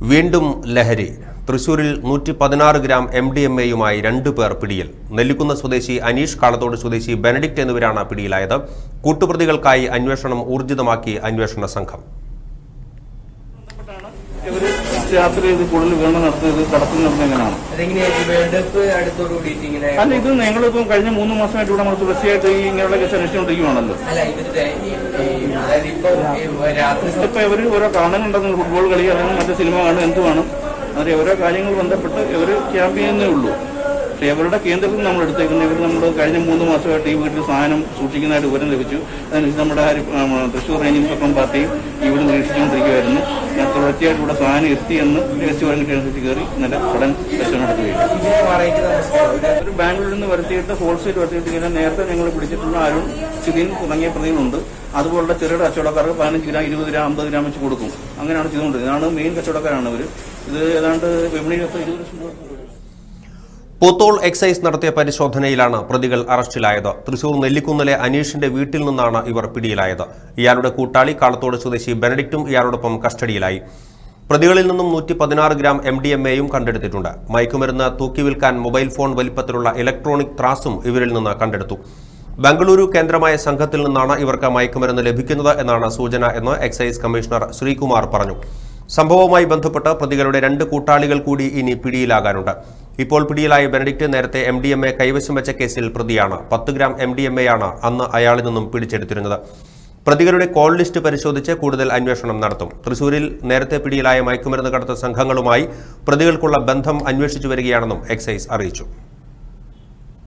വീണ്ടും ലഹരി തൃശൂരിൽ നൂറ്റി പതിനാറ് ഗ്രാം എം ഡി എം എയുമായി രണ്ടു പേർ പിടിയിൽ നെല്ലിക്കുന്ന സ്വദേശി അനീഷ് കാളത്തോട് സ്വദേശി ബെനഡിക്ട് എന്നിവരാണ് പിടിയിലായത് കൂട്ടുപ്രതികൾക്കായി അന്വേഷണം ഊർജിതമാക്കി അന്വേഷണ സംഘം ഇവര് രാത്രി ഇത് കൂടുതൽ വീണ് നടത്തുന്നത് കടത്തിൽ നടത്തുന്നത് എങ്ങനെയാണ് അതെങ്ങനെയാ ഈ വേൾഡ് കപ്പ് അടുത്തോട് കൂടിയിട്ട് ഇങ്ങനെ അല്ല ഇത് ഞങ്ങളിപ്പം കഴിഞ്ഞ മൂന്ന് മാസമായിട്ട് ഇവിടെ നമ്മൾ തുടർച്ചയായിട്ട് ഈ ഇങ്ങനെയുള്ള കേസ് അന്വേഷിച്ചുകൊണ്ടിരിക്കുകയാണല്ലോ അല്ല ഇവരുടെ ഈ- ഈ- അതായത് ഇപ്പൊ ഈ രാത്രി സമയം ഇപ്പൊ ഇവര് ഓരോ കാണുന്നുണ്ടെന്ന് ഫുട്ബോൾ കളി അല്ലെങ്കിൽ മറ്റു സിനിമ കാണും എന്തുമാണ് അതിന് ഓരോ കാര്യങ്ങൾ ബന്ധപ്പെട്ട് ഇവര് ക്യാമ്പ് ചെയ്യുന്നേ ഉള്ളൂ പക്ഷെ ഇവരുടെ കേന്ദ്രത്തിൽ നമ്മൾ എടുത്തേക്കുന്ന ഇവർ നമ്മൾ കഴിഞ്ഞ മൂന്ന് മാസമായിട്ട് ഈ വീട്ടിൽ സാധനം സൂക്ഷിക്കുന്നതായിട്ട് വിവരം ലഭിച്ചു അതനുസരിച്ച് നമ്മുടെ ഹരി- ആ, തൃശ്ശൂർ റേഞ്ചിംഗ് സെക്രം പാർട്ടിയും ഇവിടെ നിരീക്ഷിച്ചുകൊണ്ടിരിക്കുകയായിരുന്നു ഞാൻ തുടർച്ചയായിട്ട് ഇവിടെ സാധനം എത്തിയെന്ന് രഹസ്യ വിവരം കിട്ടിയതനുസരിച്ച് കയറി ഇന്നലെ ഉടൻ പരിശോധന നടത്തുകയാണ് ഇതിനെ മാറിയിട്ട് താമസിക്കുന്നത് ഒരു ബാംഗ്ലൂരിൽ നിന്ന് വരുത്തിയിട്ട് ഹോൾസെയിൽ വരുത്തിയിട്ട് ഇങ്ങനെ നേരത്തെ ഞങ്ങൾ പിടിച്ചിട്ടുള്ള അരുൺ സിദിൻ തുടങ്ങിയ പ്രതികളുണ്ട് അതുപോലുള്ള ചെറിയ കച്ചവടക്കാർക്ക് പതിനഞ്ച് ഗ്രാം ഇരുപത് ഗ്രാം അമ്പത് ഗ്രാം വെച്ച് കൊടുക്കും അങ്ങനെയാണ് ചെയ്തുകൊണ്ട് ഇതാണ് മെയിൻ കച്ചവടക്കാരാണ് ഇവർ ഇത് ഏതാണ്ട് വിപണിയിലൊക്കെ ഇരുപത് ലക്ഷം രൂപ കൊടുക്കും. പുത്തോൾ എക്സൈസ് നടത്തിയ പരിശോധനയിലാണ് പ്രതികൾ അറസ്റ്റിലായത് തൃശൂർ നെല്ലിക്കുന്നിലെ അനീഷിന്റെ വീട്ടിൽ നിന്നാണ് ഇവർ പിടിയിലായത് ഇയാളുടെ കൂട്ടാളി കാളത്തോട് സ്വദേശി ബെനഡിക്റ്റും ഇയാളോടൊപ്പം കസ്റ്റഡിയിലായി പ്രതികളിൽ നിന്നും നൂറ്റി പതിനാറ് ഗ്രാം എം ഡി എം എയും കണ്ടെടുത്തിട്ടുണ്ട് മയക്കുമരുന്ന് തൂക്കി വിൽക്കാൻ മൊബൈൽ ഫോൺ വലിപ്പത്തിലുള്ള ഇലക്ട്രോണിക് ത്രാസും ഇവരിൽ നിന്ന് കണ്ടെടുത്തു ബംഗളൂരു കേന്ദ്രമായ സംഘത്തിൽ നിന്നാണ് ഇവർക്ക് മയക്കുമരുന്ന് ലഭിക്കുന്നത് എന്നാണ് സൂചന എന്ന് എക്സൈസ് കമ്മീഷണർ ശ്രീകുമാർ പറഞ്ഞു സംഭവവുമായി ബന്ധപ്പെട്ട് പ്രതികളുടെ രണ്ട് കൂട്ടാളികൾ കൂടി ഇനി പിടിയിലാകാനുണ്ട് ഇപ്പോൾ പിടിയിലായ ബെനഡിക്റ്റ് നേരത്തെ എം ഡി എം എ കൈവശം വെച്ച കേസിൽ പ്രതിയാണ് പത്ത് gram M D M A ആണ് അന്ന് അയാളിൽ നിന്നും പിടിച്ചെടുത്തിരുന്നത് പ്രതികളുടെ കോൾ ലിസ്റ്റ് പരിശോധിച്ച് കൂടുതൽ അന്വേഷണം നടത്തും തൃശൂരിൽ നേരത്തെ പിടിയിലായ മയക്കുമരുന്ന് കടത്ത സംഘങ്ങളുമായി പ്രതികൾക്കുള്ള ബന്ധം അന്വേഷിച്ചു വരികയാണെന്നും എക്സൈസ് അറിയിച്ചു